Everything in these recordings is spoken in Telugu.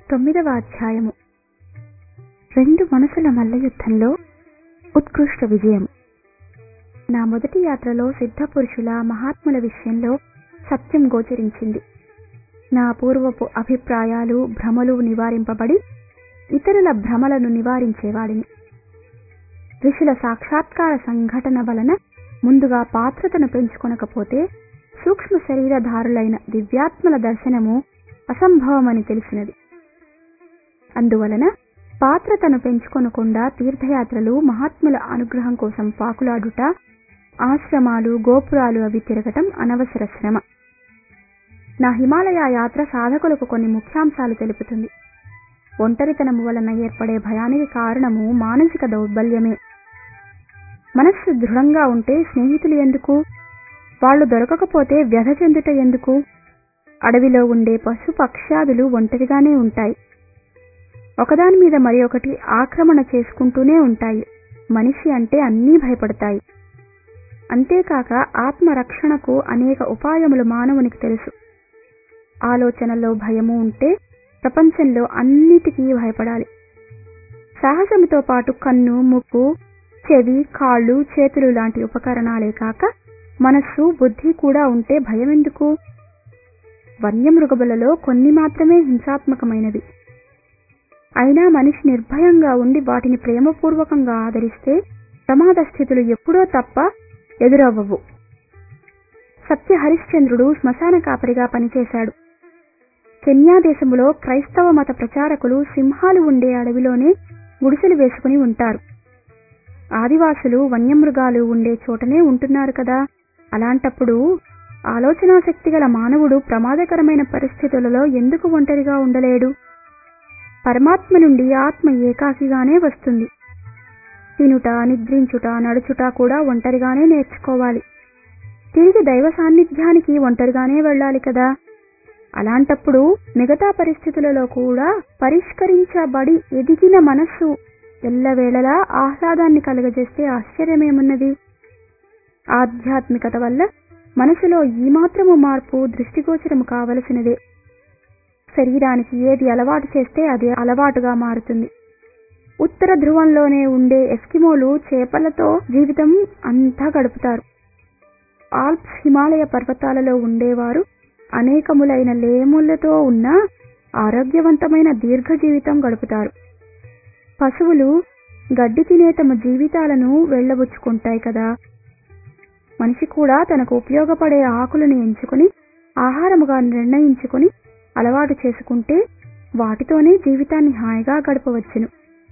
తొమ్మిదవ అధ్యాయము రెండు మనసుల మల్లయుద్ధంలో ఉత్కృష్ట విజయం నా మొదటి యాత్రలో సిద్ధపురుషుల మహాత్ముల విషయంలో సత్యం గోచరించింది నా పూర్వపు అభిప్రాయాలు భ్రమలు నివారింపబడి ఇతరుల భ్రమలను నివారించేవాడిని ఋషుల సాక్షాత్కార సంఘటన వలన ముందుగా పాత్రతను పెంచుకొనకపోతే సూక్ష్మ శరీరధారులైన దివ్యాత్మల దర్శనము అసంభవమని తెలిసినది అందువలన పాత్రతను పెంచుకొనకుండా తీర్థయాత్రలు మహాత్ముల అనుగ్రహం కోసం పాకులాడుట ఆశ్రమాలు గోపురాలు అవి తిరగటం అనవసర శ్రమ నా హిమాలయ యాత్ర సాధకులకు కొన్ని ముఖ్యాంశాలు తెలుపుతుంది ఒంటరితనము వలన ఏర్పడే భయానికి కారణము మానసిక దౌర్బల్యమే మనస్సు దృఢంగా ఉంటే స్నేహితులు ఎందుకు వాళ్ళు దొరకకపోతే వ్యధ చెందుట ఎందుకు అడవిలో ఉండే పశు పక్ష్యాదులు ఒంటరిగానే ఉంటాయి ఒకదాని మీద మరి ఒకటి ఆక్రమణ చేసుకుంటూనే ఉంటాయి మనిషి అంటే అన్నీ భయపడతాయి అంతేకాక ఆత్మరక్షణకు అనేక ఉపాయములు మానవునికి తెలుసు ఆలోచనలో భయము ఉంటే ప్రపంచంలో అన్నిటికీ భయపడాలి సాహసముతో పాటు కన్ను ముక్కు చెవి కాళ్ళు చేతులు లాంటి ఉపకరణాలే కాక మనస్సు బుద్ధి కూడా ఉంటే భయం ఎందుకు వన్యమృగములలో కొన్ని మాత్రమే హింసాత్మకమైనవి అయినా మనిషి నిర్భయంగా ఉండి వాటిని ప్రేమపూర్వకంగా ఆదరిస్తే ప్రమాద స్థితులు ఎప్పుడో తప్ప ఎదురవ్వవు సత్య హరిశ్చంద్రుడు శ్మశాన కాపరిగా పనిచేశాడు కెన్యా దేశములో క్రైస్తవ మత ప్రచారకులు సింహాలు ఉండే అడవిలోనే గుడిసెలు వేసుకుని ఉంటారు ఆదివాసులు వన్యమృగాలు ఉండే చోటనే ఉంటున్నారు కదా అలాంటప్పుడు ఆలోచనాశక్తి గల మానవుడు ప్రమాదకరమైన పరిస్థితులలో ఎందుకు ఒంటరిగా ఉండలేడు పరమాత్మ నుండి ఆత్మ ఏకాకిగానే వస్తుంది తినుట నిద్రించుట నడుచుట కూడా ఒంటరిగానే నేర్చుకోవాలి తిరిగి దైవ సాన్నిధ్యానికి ఒంటరిగానే వెళ్ళాలి కదా అలాంటప్పుడు మిగతా పరిస్థితులలో కూడా పరిష్కరించబడి ఎదిగిన మనస్సు ఎల్లవేళలా ఆహ్లాదాన్ని కలుగజేస్తే ఆశ్చర్యమేమున్నది ఆధ్యాత్మికత వల్ల మనసులో ఈ మాత్రము మార్పు దృష్టిగోచరము కావలసినదే శరీరానికి ఏది అలవాటు చేస్తే అది అలవాటుగా మారుతుంది ఉత్తర ధ్రువంలోనే ఉండే ఎస్కిమోలు చేపలతో జీవితం అంతా గడుపుతారు ఆల్ప్స్ హిమాలయ పర్వతాలలో ఉండేవారు అనేకములైన లేములతో ఉన్న ఆరోగ్యవంతమైన దీర్ఘ జీవితం గడుపుతారు పశువులు గడ్డి తినే తమ జీవితాలను వెళ్ళబుచ్చుకుంటాయి కదా మనిషి కూడా తనకు ఉపయోగపడే ఆకులను ఎంచుకుని ఆహారముగా నిర్ణయించుకుని అలవాటు చేసుకుంటే వాటితోనే జీవితాన్ని హాయిగా గడపవచ్చును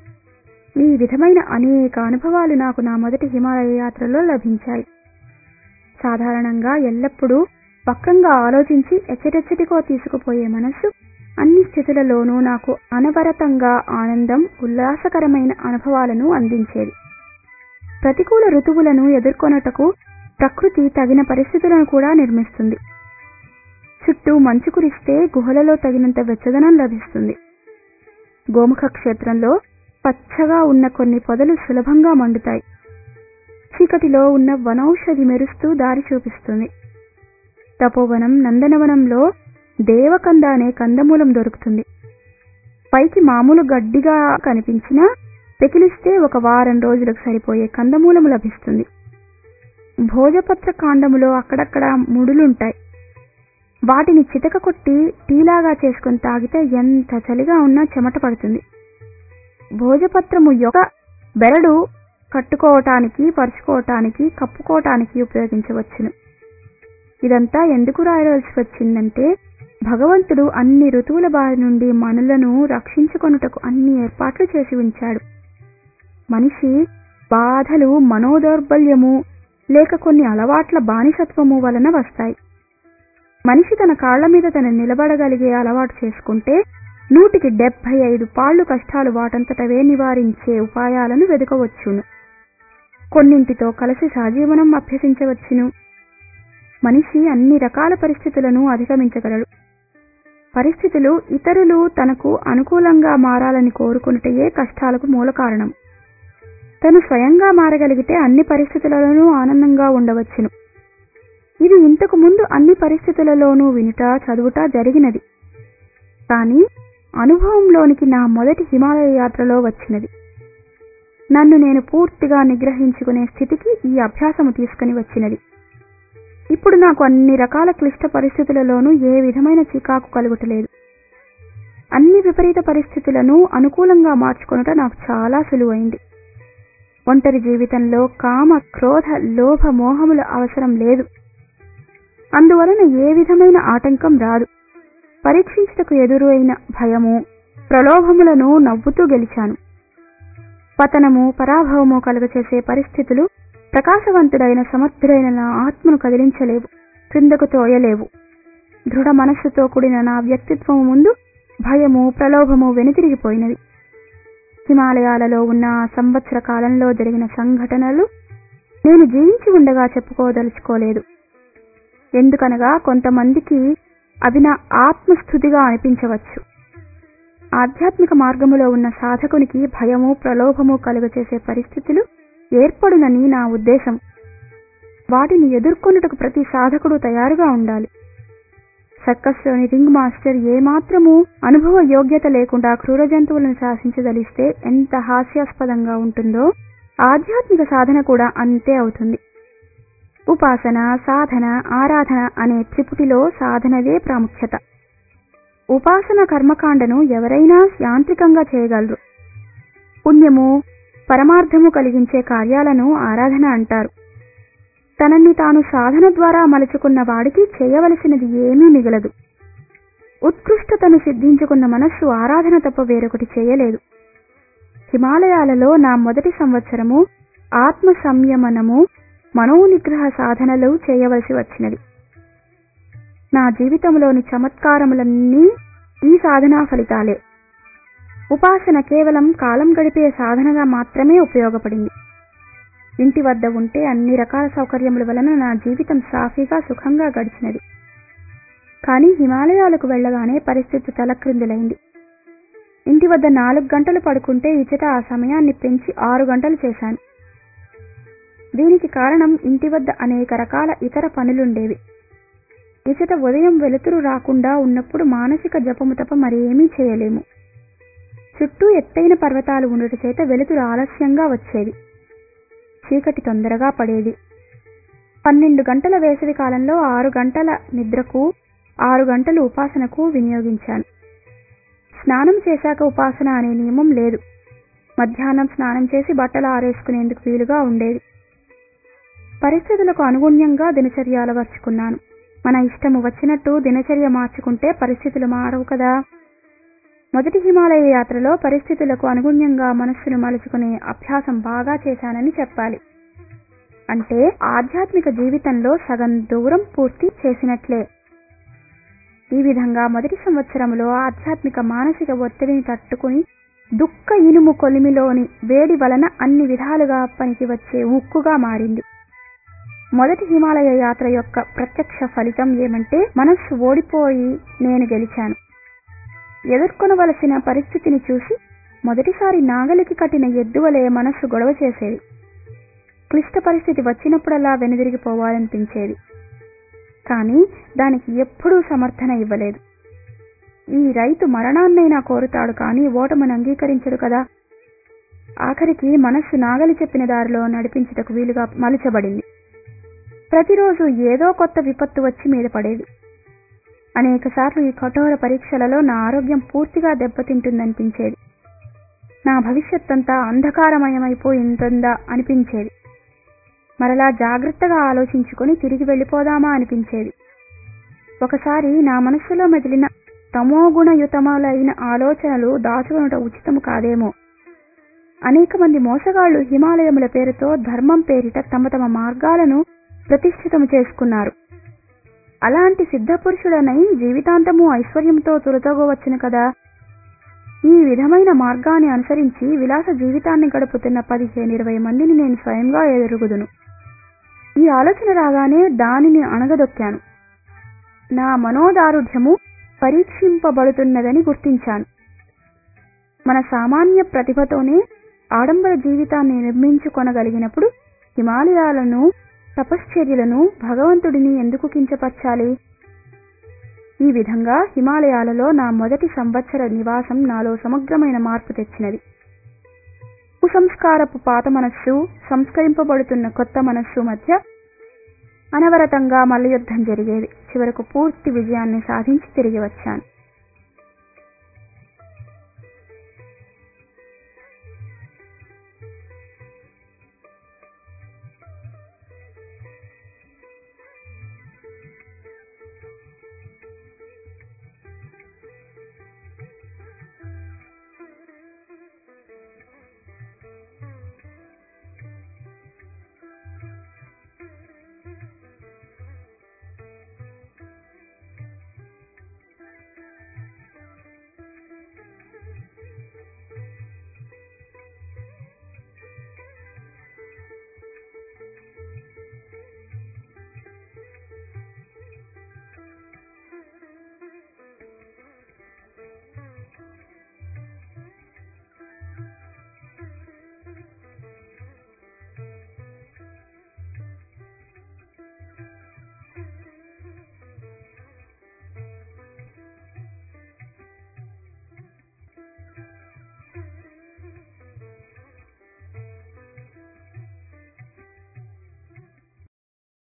ఈ విధమైన అనేక అనుభవాలు నాకు నా మొదటి హిమాలయ యాత్రలో లభించాయి సాధారణంగా ఎల్లప్పుడూ వక్రంగా ఆలోచించి ఎచ్చటెచ్చటికో తీసుకుపోయే మనస్సు అన్ని స్థితులలోనూ నాకు అనవరతంగా ఆనందం ఉల్లాసకరమైన అనుభవాలను అందించేది ప్రతికూల ఋతువులను ఎదుర్కొనుటకు ప్రకృతి తగిన పరిస్థితులను కూడా నిర్మిస్తుంది చుట్టూ మంచు కురిస్తే గుహలలో తగినంత వెచ్చదనం లభిస్తుంది గోముఖ క్షేత్రంలో పచ్చగా ఉన్న కొన్ని పొదలు సులభంగా మండుతాయి చీకటిలో ఉన్న వనౌషధి మెరుస్తూ దారి చూపిస్తుంది తపోవనం నందనవనంలో దేవకంద అనే కందమూలం దొరుకుతుంది పైకి మామూలు గడ్డిగా కనిపించినా పెకిలిస్తే ఒక వారం రోజులకు సరిపోయే కందమూలము లభిస్తుంది భోజపత్ర కాండములో అక్కడక్కడ ముడులుంటాయి వాటిని చితక కొట్టి టీలాగా చేసుకుని తాగితే ఎంత చలిగా ఉన్నా చెమట పడుతుంది భోజపత్రము యొక్క బెరడు కట్టుకోవటానికి పరుచుకోవటానికి కప్పుకోవటానికి ఉపయోగించవచ్చును ఇదంతా ఎందుకు రాయవలసి వచ్చిందంటే భగవంతుడు అన్ని ఋతువుల బారి నుండి మనులను రక్షించుకొనుటకు అన్ని ఏర్పాట్లు చేసి ఉంచాడు మనిషి బాధలు మనోదౌర్బల్యము లేక కొన్ని అలవాట్ల బానిసత్వము వలన వస్తాయి మనిషి తన కాళ్ల మీద తను నిలబడగలిగే అలవాటు చేసుకుంటే నూటికి డెబ్బై ఐదు పాళ్లు కష్టాలు వాటంతటవే నివారించే ఉపాయాలను వెదకవచ్చును కొన్నింటితో కలిసి సహజీవనం అభ్యసించవచ్చును మనిషి అన్ని రకాల పరిస్థితులను అధిగమించగలడు పరిస్థితులు ఇతరులు తనకు అనుకూలంగా మారాలని కోరుకున్నటయే కష్టాలకు మూల కారణం తను స్వయంగా మారగలిగితే అన్ని పరిస్థితులలోనూ ఆనందంగా ఉండవచ్చును ఇది ఇంతకు ముందు అన్ని పరిస్థితులలోనూ వినుట చదువుట జరిగినది కానీ అనుభవంలోనికి నా మొదటి హిమాలయ యాత్రలో వచ్చినది నన్ను నేను పూర్తిగా నిగ్రహించుకునే స్థితికి ఈ అభ్యాసము తీసుకుని వచ్చినది ఇప్పుడు నాకు అన్ని రకాల క్లిష్ట పరిస్థితులలోనూ ఏ విధమైన చికాకు కలుగుటలేదు అన్ని విపరీత పరిస్థితులను అనుకూలంగా మార్చుకొనుట నాకు చాలా సులువైంది ఒంటరి జీవితంలో కామ క్రోధ లోభ మోహముల అవసరం లేదు అందువలన ఏ విధమైన ఆటంకం రాదు పరీక్షించుటకు ఎదురైన భయము ప్రలోభములను నవ్వుతూ గెలిచాను పతనము పరాభవము కలుగచేసే పరిస్థితులు ప్రకాశవంతుడైన సమర్థుడైన నా ఆత్మను కదిలించలేవు క్రిందకు తోయలేవు దృఢ మనస్సుతో కూడిన నా వ్యక్తిత్వము ముందు భయము ప్రలోభము వెనుతిరిగిపోయినవి హిమాలయాలలో ఉన్న ఆ సంవత్సర కాలంలో జరిగిన సంఘటనలు నేను జీవించి ఉండగా చెప్పుకోదలుచుకోలేదు ఎందుకనగా కొంతమందికి అవి నా ఆత్మస్థుతిగా అనిపించవచ్చు ఆధ్యాత్మిక మార్గములో ఉన్న సాధకునికి భయము ప్రలోభము కలుగచేసే పరిస్థితులు ఏర్పడునని నా ఉద్దేశం వాటిని ఎదుర్కొనుటకు ప్రతి సాధకుడు తయారుగా ఉండాలి సర్కస్లోని రింగ్ మాస్టర్ ఏమాత్రము అనుభవ యోగ్యత లేకుండా క్రూర జంతువులను శాసించదలిస్తే ఎంత హాస్యాస్పదంగా ఉంటుందో ఆధ్యాత్మిక సాధన కూడా అంతే అవుతుంది ఉపాసన సాధన ఆరాధన అనే త్రిపుటిలో సాధనదే ప్రాముఖ్యత ఉపాసన కర్మకాండను ఎవరైనా యాంత్రికంగా చేయగలరు పుణ్యము పరమార్థము కలిగించే కార్యాలను ఆరాధన అంటారు తనని తాను సాధన ద్వారా మలుచుకున్న వాడికి చేయవలసినది ఏమీ మిగలదు ఉత్కృష్టతను సిద్ధించుకున్న మనస్సు ఆరాధన తప్ప వేరొకటి చేయలేదు హిమాలయాలలో నా మొదటి సంవత్సరము ఆత్మ సంయమనము మనోనిగ్రహ సాధనలు చేయవలసి వచ్చినది నా జీవితంలోని చమత్కారములన్నీ ఈ సాధనా ఫలితాలే ఉపాసన కేవలం కాలం గడిపే సాధనగా మాత్రమే ఉపయోగపడింది ఇంటి వద్ద ఉంటే అన్ని రకాల సౌకర్యముల వలన నా జీవితం సాఫీగా సుఖంగా గడిచినది కానీ హిమాలయాలకు వెళ్ళగానే పరిస్థితి తలక్రిందులైంది ఇంటి వద్ద నాలుగు గంటలు పడుకుంటే ఇచ్చట ఆ సమయాన్ని పెంచి ఆరు గంటలు చేశాను దీనికి కారణం ఇంటి వద్ద అనేక రకాల ఇతర పనులుండేవి ఇచట ఉదయం వెలుతురు రాకుండా ఉన్నప్పుడు మానసిక జపము తప్ప మరేమీ చేయలేము చుట్టూ ఎత్తైన పర్వతాలు ఉండట చేత వెలుతురు ఆలస్యంగా వచ్చేది చీకటి తొందరగా పడేది పన్నెండు గంటల వేసవి కాలంలో ఆరు గంటల నిద్రకు ఆరు గంటలు ఉపాసనకు వినియోగించాను స్నానం చేశాక ఉపాసన అనే నియమం లేదు మధ్యాహ్నం స్నానం చేసి బట్టలు ఆరేసుకునేందుకు వీలుగా ఉండేది పరిస్థితులకు అనుగుణ్యంగా దినచర్య అలవర్చుకున్నాను మన ఇష్టము వచ్చినట్టు దినచర్య మార్చుకుంటే పరిస్థితులు మారవు కదా మొదటి హిమాలయ యాత్రలో పరిస్థితులకు అనుగుణ్యంగా మనస్సును మలుచుకునే అభ్యాసం బాగా చేశానని చెప్పాలి అంటే ఆధ్యాత్మిక జీవితంలో సగం దూరం పూర్తి చేసినట్లే ఈ విధంగా మొదటి సంవత్సరంలో ఆధ్యాత్మిక మానసిక ఒత్తిడిని తట్టుకుని దుఃఖ ఇనుము కొలిమిలోని వేడి వలన అన్ని విధాలుగా పనికి వచ్చే ఉక్కుగా మారింది మొదటి హిమాలయ యాత్ర యొక్క ప్రత్యక్ష ఫలితం ఏమంటే మనస్సు ఓడిపోయి నేను గెలిచాను ఎదుర్కొనవలసిన పరిస్థితిని చూసి మొదటిసారి నాగలికి కట్టిన ఎద్దువలే మనస్సు గొడవ చేసేది క్లిష్ట పరిస్థితి వచ్చినప్పుడల్లా వెనుదిరిగిపోవాలనిపించేది కానీ దానికి ఎప్పుడూ సమర్థన ఇవ్వలేదు ఈ రైతు మరణాన్నైనా కోరుతాడు కానీ ఓటమిని అంగీకరించడు కదా ఆఖరికి మనస్సు నాగలి చెప్పిన దారిలో నడిపించుటకు వీలుగా మలుచబడింది ప్రతిరోజు ఏదో కొత్త విపత్తు వచ్చి మీద పడేది అనేకసార్లు ఈ కఠోర పరీక్షలలో నా ఆరోగ్యం పూర్తిగా దెబ్బతింటుందనిపించేది నా భవిష్యత్తంతా అంధకారమయమైపోయిందా అనిపించేది మరలా జాగ్రత్తగా ఆలోచించుకొని తిరిగి వెళ్ళిపోదామా అనిపించేది ఒకసారి నా మనస్సులో మెదిలిన తమోగుణయుతములైన ఆలోచనలు దాచుకొనుట ఉచితము కాదేమో అనేక మంది మోసగాళ్లు హిమాలయముల పేరుతో ధర్మం పేరిట తమ తమ మార్గాలను ప్రతిష్ఠితము చేసుకున్నారు అలాంటి సిద్ధపురుషుడనై జీవితాంతము ఐశ్వర్యంతో తులతోగవచ్చును కదా ఈ విధమైన మార్గాన్ని అనుసరించి విలాస జీవితాన్ని గడుపుతున్న పదిహేను ఇరవై మందిని నేను స్వయంగా ఎదురుగుదును ఈ ఆలోచన రాగానే దానిని అణగదొక్కాను నా మనోదారుఢ్యము పరీక్షింపబడుతున్నదని గుర్తించాను మన సామాన్య ప్రతిభతోనే ఆడంబర జీవితాన్ని నిర్మించుకొనగలిగినప్పుడు హిమాలయాలను తపశ్చర్యలను భగవంతుడిని ఎందుకు కించపరచాలి ఈ విధంగా హిమాలయాలలో నా మొదటి సంవత్సర నివాసం నాలో సమగ్రమైన మార్పు తెచ్చినది కుసంస్కారపు పాత మనస్సు సంస్కరింపబడుతున్న కొత్త మనస్సు మధ్య అనవరతంగా మల్లయుద్ధం జరిగేది చివరకు పూర్తి విజయాన్ని సాధించి తిరిగి వచ్చాను